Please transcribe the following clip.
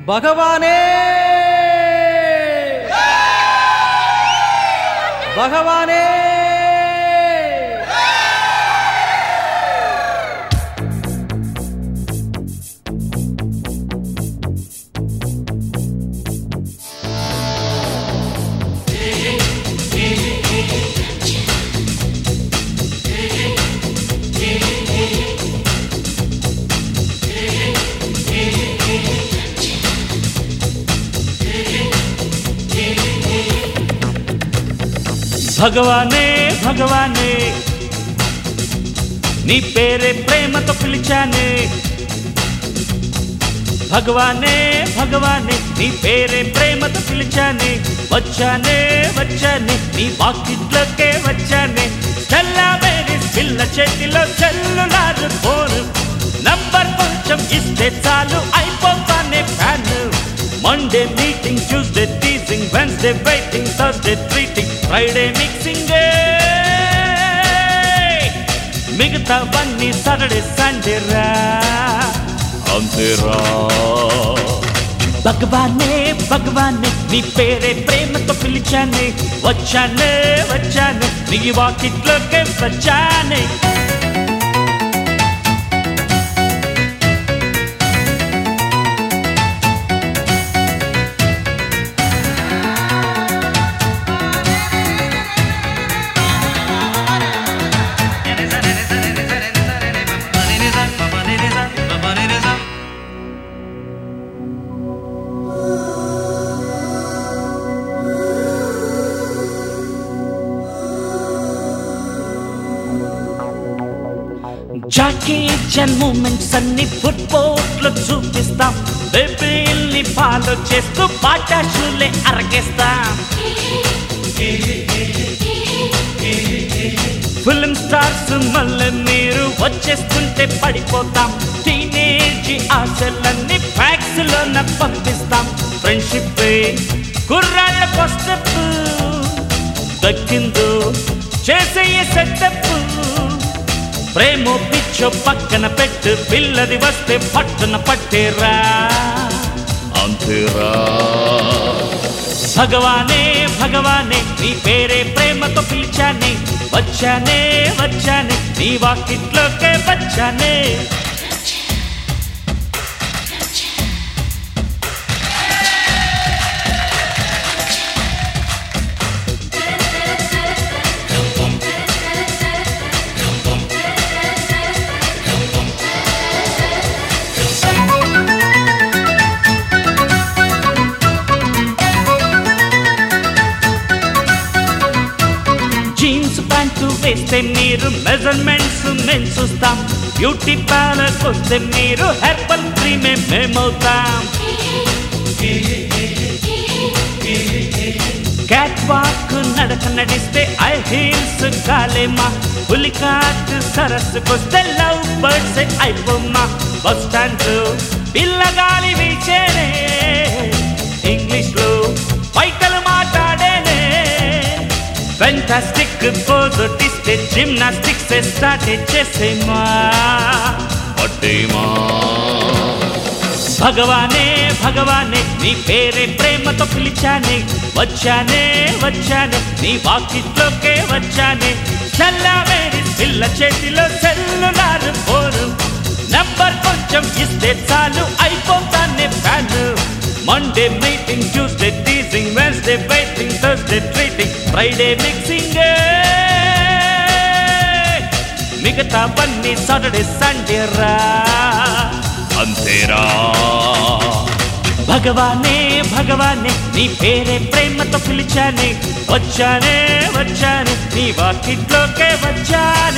భగవానే భగవానే భగవానే భగవానే నీ పేరే ప్రేమతో పిలిచానే భగవానే భగవానే నీ పేరే ప్రేమతో పిలిచానే వచ్చానే వచ్చానే నీ వాకిట్లోకే వచ్చానే చల్లావేరి పిల్ల చేతిలో సెల్లులారు ఫోను నంబర్ కొంచెం ఇస్తే చాలు అయిపోతానే fan Monday meeting Tuesday teasing Wednesday waiting Thursday treating Friday mixing మిగతావన్నీ సాటర్డే సండే రా అంతేరా భగవానే భగవానే నీ పేరే ప్రేమతో పిలిచానే వచ్చానే వచ్చానే నీ వాకిట్లోకే వచ్చానే జాకీ చన్ మూమెంట్స్ అన్ని ఫుట్బాల్ లో చూపిస్తాం బేబీల్ని ఫాలో చేస్తూ పాటాషులే అరగేస్తాం ఫిల్మ్ స్టార్స్ మళ్ళీ మీరు వచ్చేస్తుంటే పడిపోతాం టీనేజ్ ఆశలన్నీ ఫ్యాక్స్ లోన పంపిస్తాం ఫ్రెండ్షిప్ కుర్రాళ్ళ ఫస్ట్ దక్కిందో చేసే సెటప్ ప్రేమో పిచ్చో పక్కన పెట్టు పిల్లది వస్తే పట్టున పట్టేరా అంతేరా భగవానే భగవానే నీ పేరే ప్రేమతో పిలిచానే వచ్చానే వచ్చానే నీ వాకిట్లోకే వచ్చానే జీన్స్ ప్యాంటు వేస్తే మీరు మెజర్మెంట్స్ మేము చూస్తాం బ్యూటీ పార్లర్ వస్తే మీరు హెర్బల్ క్రీమే మేమవుతాం క్యాట్ వాక్ నడక నడిస్తే ఐ హీల్స్ కాలేమా పులికాట్ సరస్సుకొస్తే లవ్ బర్డ్స్ అయిపోమ్మా బస్ స్టాండ్ పిల్లగాలి వీచేనే ఇంగ్లీష్ లో పైకలు మాట్లాడేనే ఫెంటాస్టిక్ పోజ్ టిస్తే జిమ్నాస్టిక్స్ స్టార్ట్ చేసేమా పట్టేమా భగవానే భగవానే నీ పేరే ప్రేమతో పిలిచానే వచ్చానే వచ్చానే నీ వాకిట్లోకే వచ్చానే చల్లావేరి పిల్ల చేతిలో సెల్లులారు ఫోను నంబర్ కొంచెం ఇస్తే చాలు అయిపోతానే fan Monday meeting Tuesday teasing Wednesday waiting Thursday treating Friday mixing మిగతా బన్నీ సాటర్డే సండే రా అంతేరా భగవానే భగవానే నీ పేరే ప్రేమతో పిలిచానే వచ్చానే వచ్చానే నీ వాకిట్లోకే వచ్చానే